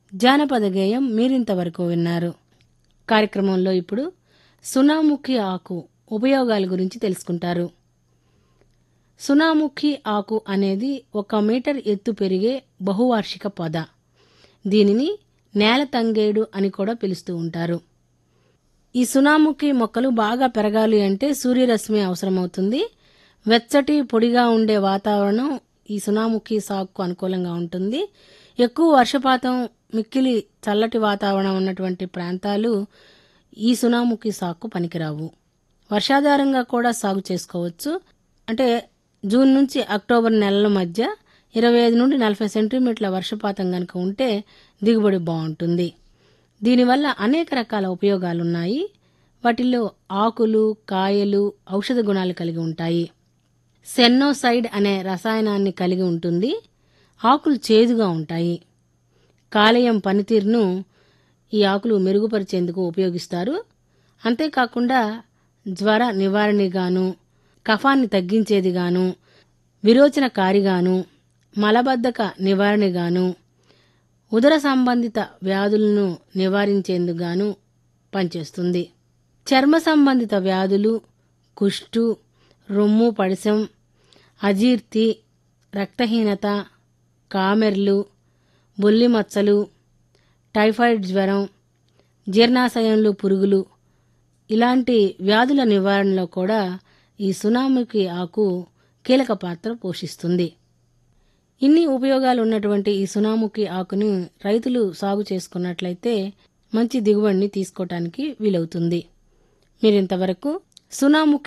జానపద గేయం మీరింతవరకు విన్నారు కార్యక్రమంలో ఇప్పుడు సునాముఖి ఆకు ఉపయోగాల గురించి తెలుసుకుంటారు సునాముఖి ఆకు అనేది ఒక మీటర్ ఎత్తు పెరిగే బహువార్షిక పొద దీనిని నేల తంగేడు అని కూడా పిలుస్తూ ఉంటారు ఈ సునాముఖి మొక్కలు బాగా పెరగాలి అంటే సూర్యరశ్మి అవసరమవుతుంది వెచ్చటి పొడిగా ఉండే వాతావరణం ఈ సునాముఖి సాగుకు అనుకూలంగా ఉంటుంది ఎక్కువ వర్షపాతం మిక్కిలి చల్లటి వాతావరణం ఉన్నటువంటి ప్రాంతాలు ఈ సునాముఖి సాగుకు పనికిరావు వర్షాధారంగా కూడా సాగు చేసుకోవచ్చు అంటే జూన్ నుంచి అక్టోబర్ నెలల మధ్య ఇరవై ఐదు నుండి నలభై సెంటీమీటర్ల వర్షపాతం కనుక ఉంటే దిగుబడి బాగుంటుంది దీనివల్ల అనేక రకాల ఉపయోగాలున్నాయి వాటిల్లో ఆకులు కాయలు ఔషధ గుణాలు కలిగి ఉంటాయి సెన్నోసైడ్ అనే రసాయనాన్ని కలిగి ఉంటుంది ఆకులు చేదుగా ఉంటాయి కాలేయం పనితీరును ఈ ఆకులు మెరుగుపరిచేందుకు ఉపయోగిస్తారు అంతేకాకుండా జ్వర నివారణగాను కఫాన్ని తగ్గించేదిగాను విరోచనకారిగాను మలబద్ధక నివారణగాను ఉదర సంబంధిత వ్యాధులను నివారించేందుకు పనిచేస్తుంది చర్మ సంబంధిత వ్యాధులు కుష్టు రొమ్ము పడిసం అజీర్తి రక్తహీనత కామెర్లు బొల్లి మచ్చలు టైఫాయిడ్ జ్వరం జీర్ణాశయంలో పురుగులు ఇలాంటి వ్యాధుల నివారణలో కూడా ఈ సునాముఖి ఆకు కీలక పాత్ర పోషిస్తుంది ఇన్ని ఉపయోగాలు ఉన్నటువంటి ఈ సునాముఖి ఆకును రైతులు సాగు చేసుకున్నట్లయితే మంచి దిగుబడిని తీసుకోవటానికి వీలవుతుంది మీరింతవరకు సునాముఖి